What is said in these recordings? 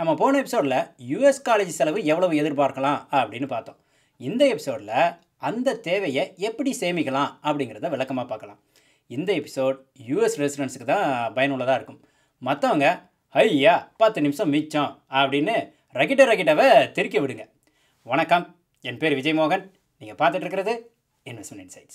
நம்ம போன எபிசோடில் யூஎஸ் காலேஜ் செலவு எவ்வளவு எதிர்பார்க்கலாம் அப்படின்னு பார்த்தோம் இந்த எபிசோடில் அந்த தேவையை எப்படி சேமிக்கலாம் அப்படிங்கிறத விளக்கமாக பார்க்கலாம் இந்த எபிசோட் யூஎஸ் ரெசிடென்ட்ஸுக்கு தான் பயனுள்ளதாக இருக்கும் மற்றவங்க ஐயா பத்து நிமிஷம் மிச்சம் அப்படின்னு ரகிட்ட ரகிட்டவை திருக்கி விடுங்க வணக்கம் என் பேர் விஜயமோகன் நீங்கள் பார்த்துட்டு இருக்கிறது இன்வெஸ்ட்மெண்ட் இன்சைட்ஸ்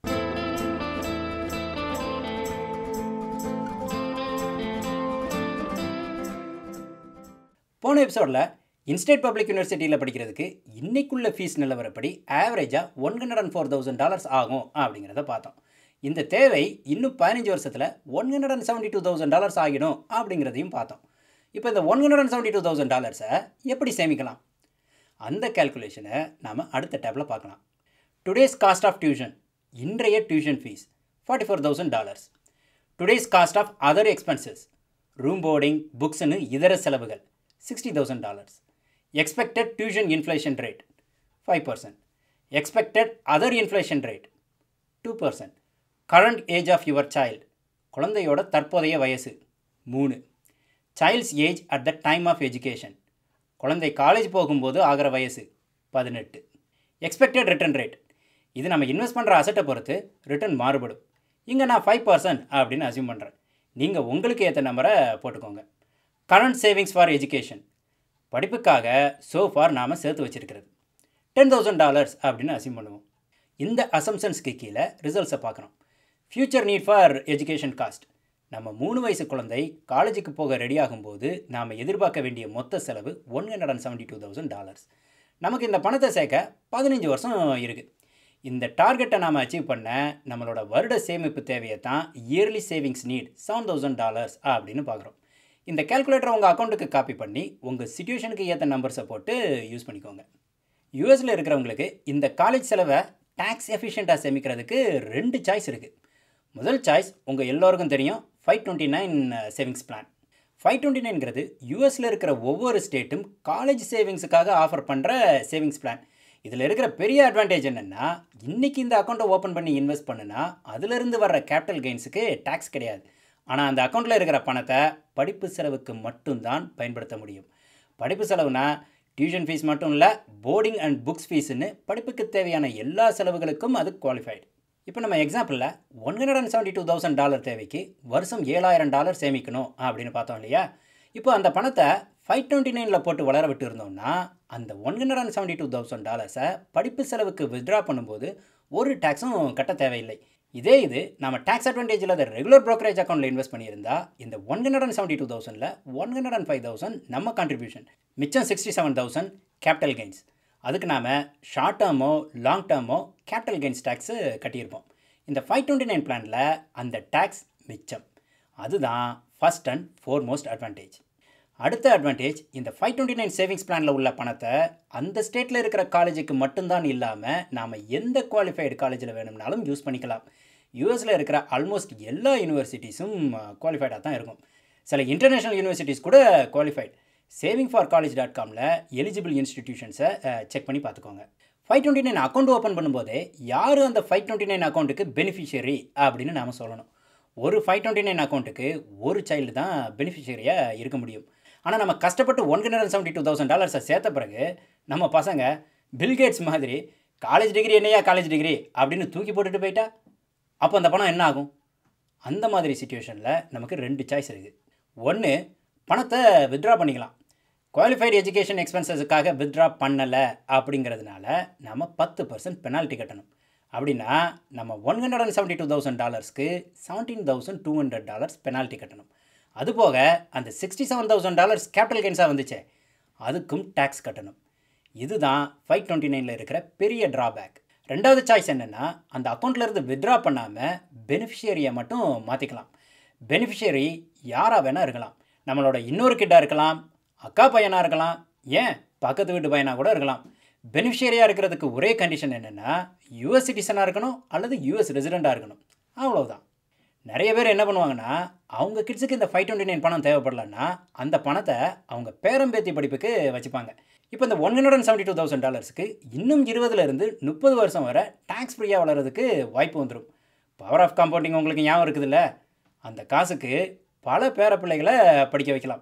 போன எபிசோடில் இன்ஸ்டேட் பப்ளிக் யூனிவர்சிட்டியில் படிக்கிறதுக்கு இன்னைக்குள்ள ஃபீஸ் நிலவரப்படி ஆவரேஜாக one hundred and four thousand dollars ஆகும் அப்படிங்கிறத பார்த்தோம் இந்த தேவை இன்னும் பதினஞ்சு வருஷத்தில் one hundred and seventy two thousand dollars ஆகிடும் அப்படிங்கிறதையும் பார்த்தோம் இப்போ இந்த one hundred and seventy two thousand டாலர்ஸை எப்படி சேமிக்கலாம் அந்த கேல்குலேஷனை நாம் அடுத்த டேப்பில் பார்க்கலாம் டுடேஸ் காஸ்ட் ஆஃப் டியூஷன் இன்றைய tuition fees forty four thousand dollars today's cost of other expenses room boarding புக்ஸ்னு இதர செலவுகள் sixty thousand dollars expected tuition inflation rate five percent expected other inflation rate two percent current age of your child குழந்தையோட தற்போதைய வயசு மூணு child's age at the time of education குழந்தை college போகும்போது ஆகிற வயசு பதினெட்டு எக்ஸ்பெக்டட் ரிட்டர்ன் ரேட் இது நம்ம இன்வெஸ்ட் பண்ணுற அசட்டை பொறுத்து ரிட்டர்ன் மாறுபடும் இங்கே நான் ஃபைவ் பர்சன்ட் அப்படின்னு அசியூம் பண்ணுறேன் நீங்கள் உங்களுக்கு ஏற்ற நம்பரை போட்டுக்கோங்க கரண்ட் சேவிங்ஸ் ஃபார் எஜுகேஷன் படிப்புக்காக so far நாம் சேர்த்து வச்சிருக்கிறது டென் தௌசண்ட் டாலர்ஸ் அப்படின்னு அசியூம் பண்ணுவோம் இந்த அசம்ஷன்ஸ்க்கு கீழே ரிசல்ட்ஸை பார்க்குறோம் future need for education cost நம்ம மூணு வயசு குழந்தை காலேஜுக்கு போக ரெடி ஆகும்போது நாம் எதிர்பார்க்க வேண்டிய மொத்த செலவு one hundred and seventy two thousand dollars நமக்கு இந்த பணத்தை சேர்க்க பதினஞ்சு வருஷம் இருக்குது இந்த டார்கெட்டை நாம் அச்சீவ் பண்ண நம்மளோட வருட சேமிப்பு தேவையை தான் yearly savings need seven thousand dollars அப்படின்னு பார்க்குறோம் இந்த கேல்குலேட்டரை உங்கள் அக்கௌண்ட்டுக்கு காப்பி பண்ணி உங்கள் சுச்சுவேஷனுக்கு ஏற்ற நம்பர்ஸை போட்டு யூஸ் பண்ணிக்கோங்க யூஎஸில் இருக்கிறவங்களுக்கு இந்த காலேஜ் செலவை டேக்ஸ் எஃபிஷியண்ட்டாக சேமிக்கிறதுக்கு ரெண்டு சாய்ஸ் இருக்குது முதல் சாய்ஸ் உங்கள் எல்லோருக்கும் தெரியும் five twenty nine savings plan five twenty நைன்கிறது யூஎஸில் இருக்கிற ஒவ்வொரு ஸ்டேட்டும் காலேஜ் சேவிங்ஸுக்காக ஆஃபர் பண்ணுற சேவிங்ஸ் பிளான் இதில் இருக்கிற பெரிய அட்வான்டேஜ் என்னென்னா இன்றைக்கி இந்த அக்கௌண்ட்டை ஓப்பன் பண்ணி இன்வெஸ்ட் பண்ணுனா அதிலிருந்து வர்ற கேபிட்டல் கெயின்ஸுக்கு டேக்ஸ் கிடையாது ஆனால் அந்த அக்கௌண்ட்டில் இருக்கிற பணத்தை படிப்பு செலவுக்கு மட்டும்தான் பயன்படுத்த முடியும் படிப்பு செலவுனா டியூஷன் ஃபீஸ் மட்டும் இல்லை போர்டிங் அண்ட் புக்ஸ் ஃபீஸ்னு படிப்புக்கு தேவையான எல்லா செலவுகளுக்கும் அது குவாலிஃபைடு இப்போ நம்ம எக்ஸாம்பிளில் one hundred and seventy two thousand dollar தேவைக்கு வருஷம் ஏழாயிரம் டாலர் சேமிக்கணும் அப்படின்னு பார்த்தோம் இல்லையா இப்போ அந்த பணத்தை ஃபைவ் டுவெண்ட்டி நைனில் போட்டு வளர விட்டு இருந்தோம்னா அந்த one hundred and seventy two thousand டாலர்ஸை படிப்பு செலவுக்கு வித்ட்ரா பண்ணும்போது ஒரு டேக்ஸும் கட்ட தேவையில்லை இதே இது நம்ம டேக்ஸ் அட்வான்டேஜ் இல்லாத ரெகுலர் brokerage அக்கௌண்ட்டில் இன்வெஸ்ட் பண்ணியிருந்தா இந்த one hundred and seventy two தௌசண்டில் one hundred and five thousand நம்ம கான்ட்ரிபியூஷன் மிச்சம் sixty seven thousand capital gains அதுக்கு நாம் ஷார்ட் டேர்மோ லாங் டேர்மோ கேபிட்டல் கெயின்ஸ் டேக்ஸு கட்டியிருப்போம் இந்த ஃபைவ் டுவெண்ட்டி நைன் பிளானில் அந்த டேக்ஸ் மிச்சம் அதுதான் ஃபஸ்ட் அண்ட் ஃபோர்மோஸ்ட் அட்வான்டேஜ் அடுத்த அட்வான்டேஜ் இந்த ஃபைவ் டுவெண்ட்டி நைன் சேவிங்ஸ் பிளானில் உள்ள பணத்தை அந்த ஸ்டேட்டில் இருக்கிற காலேஜுக்கு மட்டும்தான் இல்லாமல் நாம் எந்த குவாலிஃபைடு காலேஜில் வேணும்னாலும் யூஸ் பண்ணிக்கலாம் யூஎஸில் இருக்கிற ஆல்மோஸ்ட் எல்லா யூனிவர்சிட்டிஸும் குவாலிஃபைடாக தான் இருக்கும் சில இன்டர்நேஷ்னல் யூனிவர்சிட்டிஸ் கூட qualified saving for college dot காமில் எலிஜிபிள் இன்ஸ்டிடியூஷன்ஸை செக் பண்ணி பார்த்துக்கோங்க five twenty nine account open பண்ணும்போதே யார் அந்த ஃபைவ் டுவெண்ட்டி நைன் அக்கௌண்ட்டுக்கு பெனிஃபிஷியரி அப்படின்னு நாம் சொல்லணும் ஒரு ஃபைவ் டுவெண்ட்டி நைன் அக்கௌண்ட்டுக்கு ஒரு சைல்டு தான் பெனிஃபிஷியரியாக இருக்க முடியும் ஆனால் நம்ம கஷ்டப்பட்டு one hundred seventy two thousand டாலர்ஸை சேர்த்த பிறகு நம்ம பசங்க பில்கேட்ஸ் மாதிரி காலேஜ் டிகிரி என்னையா காலேஜ் டிகிரி அப்படின்னு தூக்கி போட்டுட்டு போயிட்டா அப்போ அந்த பணம் என்ன ஆகும் அந்த மாதிரி சுச்சுவேஷனில் நமக்கு ரெண்டு சாய்ஸ் இருக்குது ஒன்று பணத்தை வித்ட்ரா பண்ணிக்கலாம் குவாலிஃபைடு எஜுகேஷன் எக்ஸ்பென்சஸுக்காக வித்ட்ரா பண்ணலை அப்படிங்கிறதுனால நம்ம பத்து பர்சன்ட் பெனால்ட்டி கட்டணும் அப்படின்னா நம்ம one hundred and seventy two thousand டாலர்ஸ்க்கு seventeen thousand two hundred dollars penalty கட்டணும் அதுபோக அந்த sixty seven thousand dollars capital கெயின்ஸாக வந்துச்சே அதுக்கும் டேக்ஸ் கட்டணும் இதுதான் ஃபைவ் டுவெண்ட்டி நைனில் இருக்கிற பெரிய ட்ராபேக் ரெண்டாவது சாய்ஸ் என்னென்னா அந்த அக்கௌண்ட்லேருந்து வித்ட்ரா பண்ணாமல் பெனிஃபிஷியரியை மட்டும் மாற்றிக்கலாம் பெனிஃபிஷியரி யாராக வேணால் இருக்கலாம் நம்மளோட இன்னொரு கிட்டாக இருக்கலாம் அக்கா பையனாக இருக்கலாம் ஏன் பக்கத்து வீட்டு பையனாக கூட இருக்கலாம் பெனிஃபிஷியரியாக இருக்கிறதுக்கு ஒரே கண்டிஷன் என்னென்னா யூஎஸ் சிட்டிசனாக இருக்கணும் அல்லது யூஎஸ் ரெசிடெண்ட்டாக இருக்கணும் அவ்வளவுதான் நிறைய பேர் என்ன பண்ணுவாங்கன்னா அவங்க கிட்ஸுக்கு இந்த ஃபைவ் டுவெண்ட்டி நைன் பணம் தேவைப்படலன்னா அந்த பணத்தை அவங்க பேரம்பேத்தி படிப்புக்கு வச்சுப்பாங்க இப்போ இந்த one hundred and seventy two thousand டாலர்ஸ்க்கு இன்னும் இருபதுலேருந்து முப்பது வருஷம் வரை டேக்ஸ் ஃப்ரீயாக வளர்கிறதுக்கு வாய்ப்பு வந்துடும் பவர் ஆஃப் காம்பவுண்டிங் உங்களுக்கு ஞாபகம் இருக்குதுல்ல அந்த காசுக்கு பல பேர பிள்ளைகளை படிக்க வைக்கலாம்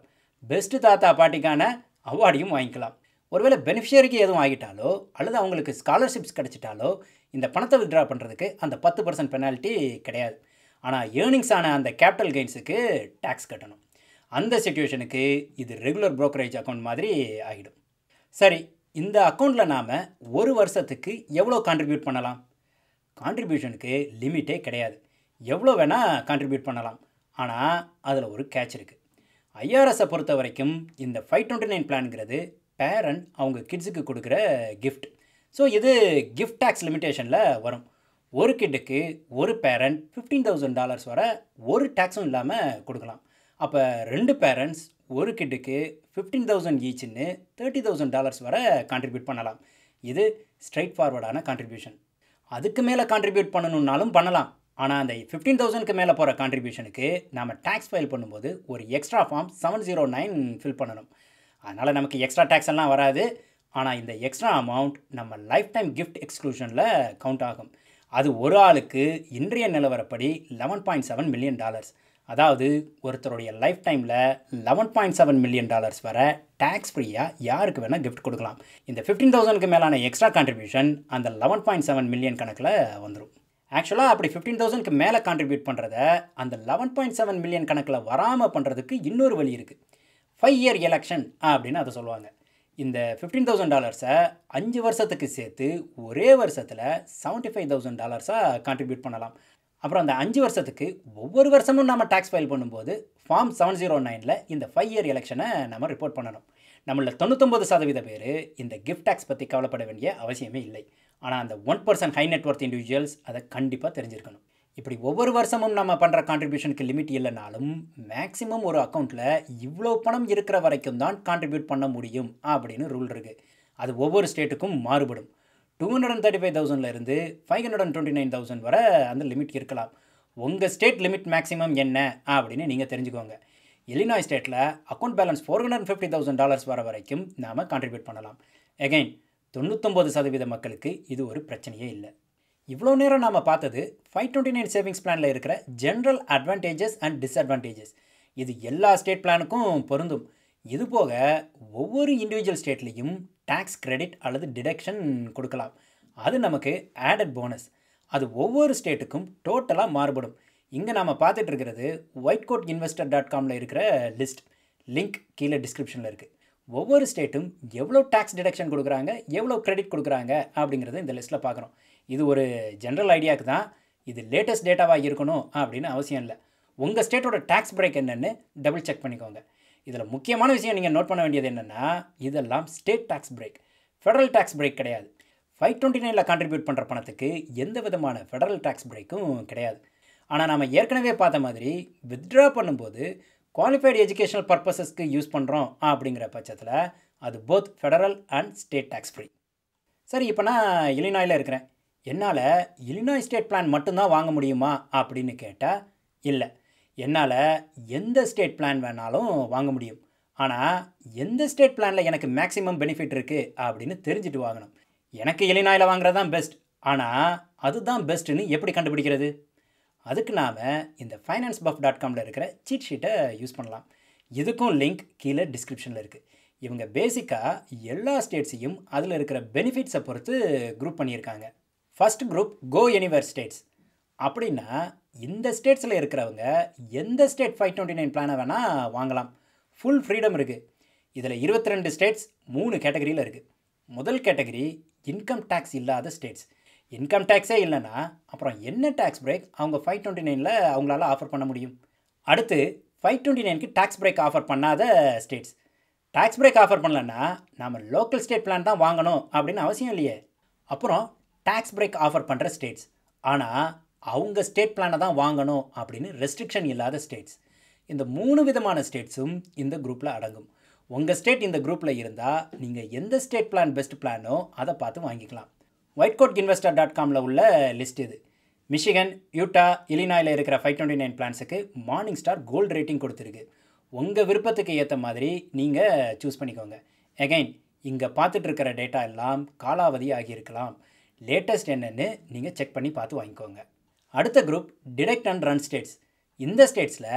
பெஸ்ட்டு தாத்தா பாட்டிக்கான அவார்டையும் வாங்கிக்கலாம் ஒருவேளை பெனிஃபிஷியரிக்கு எதுவும் ஆகிட்டாலோ அல்லது அவங்களுக்கு ஸ்காலர்ஷிப்ஸ் கிடச்சிட்டாலோ இந்த பணத்தை வித்ட்ரா பண்ணுறதுக்கு அந்த பத்து பர்சன்ட் பெனால்ட்டி கிடையாது ஆனால் ஏர்னிங்ஸ் ஆன அந்த கேபிட்டல் கெயின்ஸுக்கு டேக்ஸ் கட்டணும் அந்த சுச்சுவேஷனுக்கு இது ரெகுலர் brokerage அக்கௌண்ட் மாதிரி ஆகிடும் சரி இந்த அக்கௌண்ட்டில் நாம் ஒரு வருஷத்துக்கு எவ்வளோ கான்ட்ரிபியூட் பண்ணலாம் கான்ட்ரிபியூஷனுக்கு லிமிட்டே கிடையாது எவ்வளோ வேணால் கான்ட்ரிபியூட் பண்ணலாம் ஆனால் அதில் ஒரு கேட்ச் இருக்குது ஐஆர்எஸை பொறுத்த வரைக்கும் இந்த ஃபைவ் டுவெண்ட்டி நைன் பிளான்ங்கிறது பேரண்ட் அவங்க கிட்ஸுக்கு கொடுக்குற கிஃப்ட் ஸோ இது கிஃப்ட் டேக்ஸ் லிமிட்டேஷனில் வரும் ஒரு கிட்டுக்கு ஒரு பேரண்ட் ஃபிஃப்டீன் தௌசண்ட் டாலர்ஸ் வர ஒரு டேக்ஸும் இல்லாமல் கொடுக்கலாம் அப்போ ரெண்டு பேரண்ட்ஸ் ஒரு கிட்டுக்கு ஃபிஃப்டீன் தௌசண்ட் ஈச்சுன்னு தேர்ட்டி தௌசண்ட் டாலர்ஸ் வர கான்ட்ரிபியூட் பண்ணலாம் இது ஸ்ட்ரைட் ஃபார்வர்டான கான்ட்ரிபியூஷன் அதுக்கு மேலே கான்ட்ரிபியூட் பண்ணணுன்னாலும் பண்ணலாம் ஆனால் அந்த ஃபிஃப்டீன் தௌசண்ட்க்கு மேலே போகிற கான்ட்ரிபியூஷனுக்கு நாம் டேக்ஸ் ஃபைல் பண்ணும்போது ஒரு extra form seven zero nine fill பண்ணணும் அதனால் நமக்கு எக்ஸ்ட்ரா டேக்ஸ் எல்லாம் வராது ஆனால் இந்த எக்ஸ்ட்ரா அமௌண்ட் நம்ம லைஃப் டைம் கிஃப்ட் எக்ஸ்க்ளூஷனில் கவுண்ட் ஆகும் அது ஒரு ஆளுக்கு இன்றைய நிலவரப்படி eleven point seven million dollars அதாவது ஒருத்தருடைய லைஃப் டைமில் eleven point seven million dollars வர டேக்ஸ் ஃப்ரீயாக யாருக்கு வேணால் கிஃப்ட் கொடுக்கலாம் இந்த ஃபிஃப்டீன் தௌசண்ட்க்கு மேலான எக்ஸ்ட்ரா கான்ட்ரிபியூஷன் அந்த லெவன் பாயிண்ட் செவன் மில்லியன் கணக்கில் வந்துடும் ஆக்சுவலாக அப்படி ஃபிஃப்டீன் தௌசண்ட்க்கு மேலே கான்ட்ரிபியூட் பண்ணுறத அந்த லெவன் பாயிண்ட் செவன் மில்லியன் கணக்கில் வராமல் பண்ணுறதுக்கு இன்னொரு வழி இருக்குது ஃபைவ் இயர் எலெக்ஷன் அப்படின்னு அதை சொல்லுவாங்க இந்த ஃபிஃப்டீன் தௌசண்ட் டாலர்ஸை அஞ்சு வருஷத்துக்கு சேர்த்து ஒரே வருஷத்தில் செவன்ட்டி ஃபைவ் தௌசண்ட் டாலர்ஸாக கான்ட்ரிபியூட் பண்ணலாம் அப்புறம் அந்த அஞ்சு வருஷத்துக்கு ஒவ்வொரு வருஷமும் நம்ம டேக்ஸ் ஃபைல் பண்ணும்போது ஃபார்ம் செவன் ஜீரோ நைனில் இந்த ஃபைவ் இயர் எலெக்ஷனை நம்ம ரிப்போர்ட் பண்ணணும் நம்மள தொண்ணூத்தொம்பது சதவீத பேர் இந்த கிஃப்ட் டேக்ஸ் பற்றி கவலைப்பட வேண்டிய அவசியமே இல்லை ஆனால் அந்த one percent high net worth individuals அதை கண்டிப்பாக தெரிஞ்சிருக்கணும் இப்படி ஒவ்வொரு வருஷமும் நம்ம பண்ணுற கான்ட்ரிபியூஷனுக்கு லிமிட் இல்லைனாலும் மேக்ஸிமம் ஒரு அக்கௌண்ட்டில் இவ்வளோ பணம் இருக்கிற வரைக்கும் தான் கான்ட்ரிபியூட் பண்ண முடியும் அப்படின்னு ரூல் இருக்குது அது ஒவ்வொரு ஸ்டேட்டுக்கும் மாறுபடும் two hundred and thirty five தௌசண்ட்லேருந்து five hundred and twenty nine thousand வரை அந்த லிமிட் இருக்கலாம் உங்கள் ஸ்டேட் லிமிட் மேக்ஸிமம் என்ன அப்படின்னு நீங்கள் தெரிஞ்சுக்கோங்க இலினாய் ஸ்டேட்டில் account balance four hundred fifty thousand dollars வர வரைக்கும் நாம் கான்ட்ரிபியூட் பண்ணலாம் எகைன் தொண்ணூத்தொம்பது சதவீத மக்களுக்கு இது ஒரு பிரச்சனையே இல்லை இவ்வளோ நேரம் நாம் பார்த்தது ஃபைவ் டுவெண்ட்டி நைன் சேவிங்ஸ் பிளானில் இருக்கிற ஜென்ரல் அட்வான்டேஜஸ் அண்ட் டிஸ்அட்வான்டேஜஸ் இது எல்லா ஸ்டேட் பிளானுக்கும் பொருந்தும் இது போக ஒவ்வொரு இண்டிவிஜுவல் ஸ்டேட்லேயும் டேக்ஸ் கிரெடிட் அல்லது டிடக்ஷன் கொடுக்கலாம் அது நமக்கு ஆடட் போனஸ் அது ஒவ்வொரு ஸ்டேட்டுக்கும் டோட்டலாக மாறுபடும் இங்கே நாம் பார்த்துட்டு இருக்கிறது ஒயிட் கோட் இன்வெஸ்டர் டாட் காமில் இருக்கிற லிஸ்ட் லிங்க் கீழே டிஸ்கிரிப்ஷனில் இருக்குது ஒவ்வொரு ஸ்டேட்டும் எவ்வளோ டேக்ஸ் டிடக்ஷன் கொடுக்குறாங்க எவ்வளோ கிரெடிட் கொடுக்குறாங்க அப்படிங்கிறத இந்த லிஸ்ட்டில் பார்க்குறோம் இது ஒரு ஜென்ரல் ஐடியாவுக்கு தான் இது லேட்டஸ்ட் டேட்டாவாக இருக்கணும் அப்படின்னு அவசியம் இல்லை உங்கள் ஸ்டேட்டோட டேக்ஸ் பிரேக் என்னென்னு டபுள் செக் பண்ணிக்கோங்க இதில் முக்கியமான விஷயம் நீங்கள் நோட் பண்ண வேண்டியது என்னென்னா இதெல்லாம் state tax break federal tax break கிடையாது ஃபைவ் டுவெண்ட்டி நைனில் கான்ட்ரிபியூட் பண்ணுற பணத்துக்கு எந்த விதமான ஃபெடரல் டேக்ஸ் பிரேக்கும் கிடையாது ஆனால் நம்ம ஏற்கனவே பார்த்த மாதிரி வித்ட்ரா பண்ணும்போது குவாலிஃபைடு எஜுகேஷனல் பர்பஸஸ்க்கு யூஸ் பண்ணுறோம் அப்படிங்கிற பட்சத்தில் அது both federal and state tax free சரி இப்போ நான் இலினாயில் இருக்கிறேன் என்னால் இலினாய் ஸ்டேட் பிளான் மட்டும்தான் வாங்க முடியுமா அப்படின்னு கேட்டால் இல்லை என்னால் எந்த ஸ்டேட் பிளான் வேணாலும் வாங்க முடியும் ஆனால் எந்த ஸ்டேட் பிளானில் எனக்கு மேக்ஸிமம் பெனிஃபிட் இருக்குது அப்படின்னு தெரிஞ்சுட்டு வாங்கணும் எனக்கு இலினாயில் வாங்குறது தான் பெஸ்ட் ஆனால் அதுதான் பெஸ்ட்டுன்னு எப்படி கண்டுபிடிக்கிறது அதுக்கு நாம் இந்த ஃபைனான்ஸ் பஃப் டாட் காமில் இருக்கிற சீட் ஷீட்டை யூஸ் பண்ணலாம் இதுக்கும் லிங்க் கீழே டிஸ்கிரிப்ஷனில் இருக்குது இவங்க பேசிக்காக எல்லா ஸ்டேட்ஸையும் அதில் இருக்கிற பெனிஃபிட்ஸை பொறுத்து குரூப் பண்ணியிருக்காங்க first group go anywhere states அப்படின்னா இந்த ஸ்டேட்ஸில் இருக்கிறவங்க எந்த ஸ்டேட் ஃபைவ் டுவெண்ட்டி நைன் பிளானை வேணால் வாங்கலாம் ஃபுல் ஃப்ரீடம் இருக்குது இதில் இருபத்தி ரெண்டு ஸ்டேட்ஸ் மூணு கேட்டகரியில் இருக்குது முதல் கேட்டகரி இன்கம் டேக்ஸ் இல்லாத ஸ்டேட்ஸ் இன்கம் டேக்ஸே இல்லைன்னா அப்புறம் என்ன டேக்ஸ் பிரேக் அவங்க ஃபைவ் டுவெண்ட்டி நைனில் அவங்களால ஆஃபர் பண்ண முடியும் அடுத்து ஃபைவ் டுவெண்ட்டி நைனுக்கு டேக்ஸ் பிரேக் ஆஃபர் பண்ணாத ஸ்டேட்ஸ் டேக்ஸ் பிரேக் ஆஃபர் பண்ணலன்னா நம்ம லோக்கல் ஸ்டேட் பிளான் தான் வாங்கணும் அப்படின்னு அவசியம் இல்லையே அப்புறம் டேக்ஸ் பிரேக் ஆஃபர் பண்ணுற ஸ்டேட்ஸ் ஆனால் அவங்க ஸ்டேட் பிளானை தான் வாங்கணும் அப்படின்னு ரெஸ்ட்ரிக்ஷன் இல்லாத ஸ்டேட்ஸ் இந்த மூணு விதமான ஸ்டேட்ஸும் இந்த குரூப்பில் அடங்கும் உங்கள் ஸ்டேட் இந்த குரூப்பில் இருந்தால் நீங்கள் எந்த ஸ்டேட் பிளான் பெஸ்ட் பிளானோ அதை பார்த்து வாங்கிக்கலாம் ஒயிட் கோட் இன்வெஸ்டர் டாட் காமில் உள்ள லிஸ்ட் இது மிஷிகன் யூட்டா இலினாயில் இருக்கிற ஃபைவ் டுவெண்ட்டி நைன் பிளான்ஸுக்கு மார்னிங் ஸ்டார் கோல்டு ரேட்டிங் கொடுத்துருக்கு உங்கள் விருப்பத்துக்கு ஏற்ற மாதிரி நீங்கள் சூஸ் பண்ணிக்கோங்க எகைன் இங்கே பார்த்துட்டு இருக்கிற டேட்டா எல்லாம் காலாவதி ஆகியிருக்கலாம் லேட்டஸ்ட் என்னென்னு நீங்கள் செக் பண்ணி பார்த்து வாங்கிக்கோங்க அடுத்த group detect and run states இந்த ஸ்டேட்ஸில்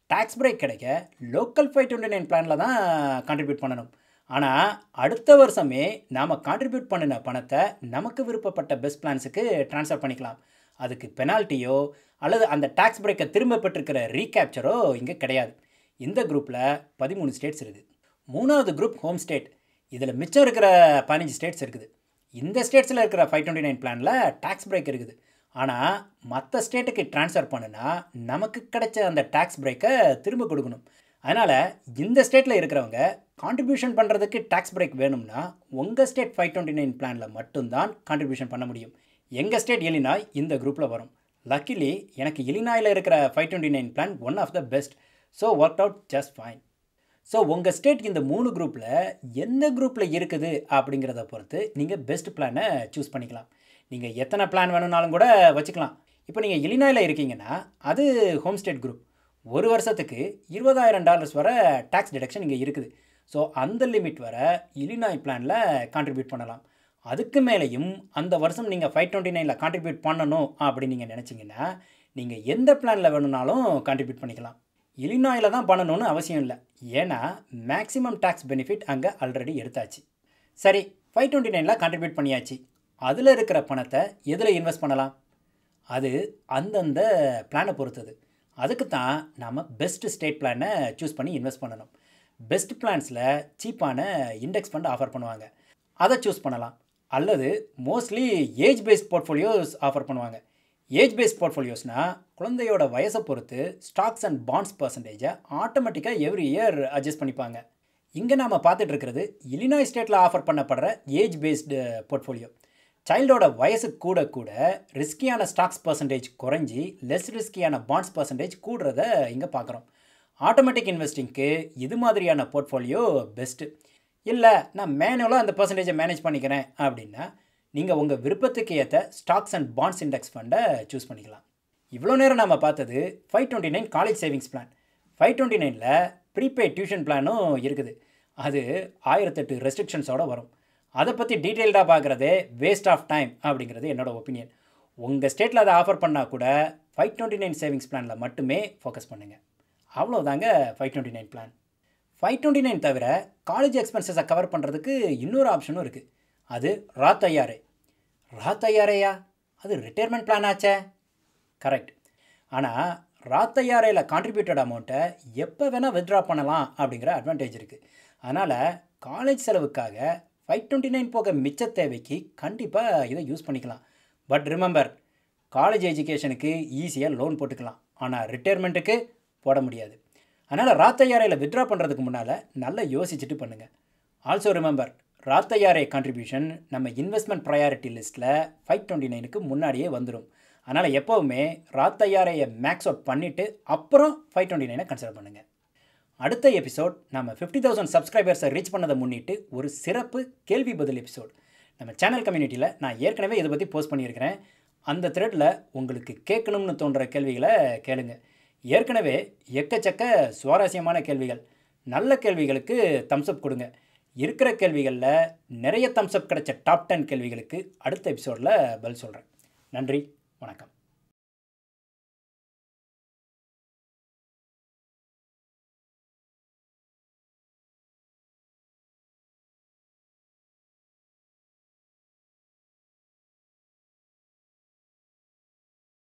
டேக்ஸ் பிரேக் கிடைக்க லோக்கல் ஃபைவ் டுவெண்ட்டி நைன் பிளானில் தான் கான்ட்ரிபியூட் பண்ணணும் ஆனால் அடுத்த வருஷமே நாம் கான்ட்ரிபியூட் பண்ணின பணத்தை நமக்கு விருப்பப்பட்ட பெஸ்ட் பிளான்ஸுக்கு ட்ரான்ஸ்ஃபர் பண்ணிக்கலாம் அதுக்கு பெனால்ட்டியோ அல்லது அந்த டேக்ஸ் பிரேக்கை திரும்ப பெற்றிருக்கிற ரீகேப்சரோ இங்கே கிடையாது இந்த குரூப்பில் பதிமூணு ஸ்டேட்ஸ் இருக்குது மூணாவது குரூப் ஹோம் ஸ்டேட் இதில் மிச்சம் இருக்கிற பதினஞ்சு ஸ்டேட்ஸ் இருக்குது இந்த ஸ்டேட்ஸில் இருக்கிற ஃபைவ் டுவெண்ட்டி நைன் பிளானில் டேக்ஸ் பிரேக் இருக்குது ஆனால் மற்ற ஸ்டேட்டுக்கு ட்ரான்ஸ்ஃபர் பண்ணுனா நமக்கு கிடைச்ச அந்த டேக்ஸ் பிரேக்கை திரும்ப கொடுக்கணும் அதனால் இந்த ஸ்டேட்டில் இருக்கிறவங்க கான்ட்ரிபியூஷன் பண்ணுறதுக்கு டேக்ஸ் பிரேக் வேணும்னா உங்கள் ஸ்டேட் ஃபைவ் டுவெண்ட்டி நைன் பிளானில் மட்டும்தான் கான்ட்ரிபியூஷன் பண்ண முடியும் எங்கள் ஸ்டேட் எலினாய் இந்த குரூப்பில் வரும் லக்கிலி எனக்கு இலினாயில் இருக்கிற five twenty nine plan one of the best so work out just fine so உங்கள் ஸ்டேட் இந்த மூணு குரூப்பில் எந்த குரூப்பில் இருக்குது அப்படிங்கிறத பொறுத்து நீங்கள் பெஸ்ட் பிளானை சூஸ் பண்ணிக்கலாம் நீங்கள் எத்தனை பிளான் வேணும்னாலும் கூட வச்சுக்கலாம் இப்போ நீங்கள் இலினாயில் இருக்கீங்கன்னா அது ஹோம் ஸ்டேட் குரூப் ஒரு வருஷத்துக்கு இருபதாயிரம் டாலர்ஸ் வர டேக்ஸ் டிடக்ஷன் இங்கே இருக்குது ஸோ அந்த லிமிட் வர இலினாய் பிளானில் கான்ட்ரிபியூட் பண்ணலாம் அதுக்கு மேலேயும் அந்த வருஷம் நீங்கள் ஃபைவ் டுவெண்ட்டி நைனில் கான்ட்ரிபியூட் பண்ணணும் அப்படின்னு நீங்கள் நினச்சிங்கன்னா நீங்கள் எந்த பிளானில் வேணும்னாலும் கான்ட்ரிபியூட் பண்ணிக்கலாம் இலினாயில் தான் பண்ணணும்னு அவசியம் இல்லை ஏன்னா மேக்ஸிமம் டேக்ஸ் பெனிஃபிட் அங்கே ஆல்ரெடி எடுத்தாச்சு சரி ஃபைவ் டுவெண்ட்டி நைனில் கான்ட்ரிபியூட் பண்ணியாச்சு அதில் இருக்கிற பணத்தை எதில் இன்வெஸ்ட் பண்ணலாம் அது அந்தந்த பிளானை பொறுத்தது அதுக்கு தான் நாம் பெஸ்ட் ஸ்டேட் பிளானை சூஸ் பண்ணி இன்வெஸ்ட் பண்ணணும் பெஸ்ட் பிளான்ஸில் சீப்பான இண்டெக்ஸ் ஃபண்ட் ஆஃபர் பண்ணுவாங்க அதை சூஸ் பண்ணலாம் அல்லது mostly age based portfolios offer பண்ணுவாங்க ஏஜ் பேஸ்ட் போர்ட்ஃபோலியோஸ்னால் குழந்தையோட வயசை பொறுத்து ஸ்டாக்ஸ் அண்ட் பாண்ட்ஸ் பர்சன்டேஜை ஆட்டோமேட்டிக்காக எவ்ரி இயர் அட்ஜஸ்ட் பண்ணிப்பாங்க இங்கே நாம் பார்த்துட்டு இருக்கிறது இலினாய் ஸ்டேட்டில் ஆஃபர் பண்ணப்படுற ஏஜ் பேஸ்டு போர்ட்ஃபோலியோ சைல்டோட வயசு கூட கூட ரிஸ்கியான ஸ்டாக்ஸ் பர்சன்டேஜ் குறைஞ்சி லெஸ் ரிஸ்கியான பாண்ட்ஸ் பர்சன்டேஜ் கூடுறத இங்கே பார்க்குறோம் ஆட்டோமேட்டிக் இன்வெஸ்டிங்க்கு இது மாதிரியான போர்ட்ஃபோலியோ பெஸ்ட்டு இல்லை நான் மேனுவலாக அந்த பர்சன்டேஜை மேனேஜ் பண்ணிக்கிறேன் அப்படின்னா நீங்கள் உங்கள் விருப்பத்துக்கு ஏற்ற ஸ்டாக்ஸ் அண்ட் பாண்ட்ஸ் இண்டெக்ஸ் ஃபண்டை சூஸ் பண்ணிக்கலாம் இவ்வளோ நேரம் நம்ம பார்த்தது five twenty nine college savings plan five twenty நைனில் ப்ரீபெய்ட் டியூஷன் பிளானும் இருக்குது அது ஆயிரத்தெட்டு ரெஸ்ட்ரிக்ஷன்ஸோடு வரும் அதை பற்றி டீட்டெயில்டாக பார்க்குறதே வேஸ்ட் ஆஃப் டைம் அப்படிங்கிறது என்னோட ஒப்பீனியன் உங்கள் ஸ்டேட்டில் அதை ஆஃபர் பண்ணால் கூட ஃபைவ் டுவெண்ட்டி நைன் சேவிங்ஸ் பிளானில் மட்டுமே ஃபோக்கஸ் பண்ணுங்கள் அவ்வளோதாங்க five twenty nine plan five twenty nine தவிர காலேஜ் எக்ஸ்பென்சஸை கவர் பண்ணுறதுக்கு இன்னொரு ஆப்ஷனும் இருக்குது அது ராத் ஐயாரே ராத் ஐயாரேயா அது ரிட்டையர்மெண்ட் பிளான் ஆச்சே கரெக்ட் ஆனால் ராத் ஐயாரேயில் கான்ட்ரிபியூட்டட் அமௌண்ட்டை எப்போ வேணால் வித்ட்ரா பண்ணலாம் அப்படிங்கிற அட்வான்டேஜ் இருக்குது அதனால் காலேஜ் செலவுக்காக ஃபைவ் டுவெண்ட்டி நைன் போக மிச்ச தேவைக்கு கண்டிப்பாக இதை யூஸ் பண்ணிக்கலாம் பட் ரிமெம்பர் காலேஜ் எஜுகேஷனுக்கு ஈஸியாக லோன் போட்டுக்கலாம் ஆனால் ரிட்டையர்மெண்ட்டுக்கு போட முடியாது அதனால் ராத்தையாரையில் வித்ட்ரா பண்ணுறதுக்கு முன்னால் நல்லா யோசிச்சுட்டு பண்ணுங்கள் ஆல்சோ ரிமெம்பர் ராத்தையாரை கான்ட்ரிபியூஷன் நம்ம இன்வெஸ்ட்மெண்ட் ப்ரையாரிட்டி லிஸ்ட்டில் ஃபைவ் டுவெண்ட்டி நைனுக்கு முன்னாடியே வந்துடும் அதனால் எப்போவுமே ராத்தையாரையை மேக்ஸ் அவுட் பண்ணிவிட்டு அப்புறம் ஃபைவ் டுவெண்ட்டி நைனை கன்சிடர் பண்ணுங்கள் அடுத்த எபிசோட் நம்ம ஃபிஃப்டி தௌசண்ட் சப்ஸ்கிரைபர்ஸை ரீச் பண்ணதை முன்னிட்டு ஒரு சிறப்பு கேள்வி பதில் எபிசோட் நம்ம சேனல் கம்யூனிட்டியில் நான் ஏற்கனவே இதை பற்றி போஸ்ட் பண்ணியிருக்கிறேன் அந்த த்ரெட்டில் உங்களுக்கு கேட்கணும்னு தோன்ற கேள்விகளை கேளுங்க ஏற்கனவே எக்கச்சக்க சுவாரஸ்யமான கேள்விகள் நல்ல கேள்விகளுக்கு தம்ஸ்அப் கொடுங்க இருக்கிற கேள்விகளில் நிறைய தம்ஸ்அப் கிடைச்ச டாப் டென் கேள்விகளுக்கு அடுத்த எபிசோடில் பதில் சொல்கிறேன் நன்றி வணக்கம்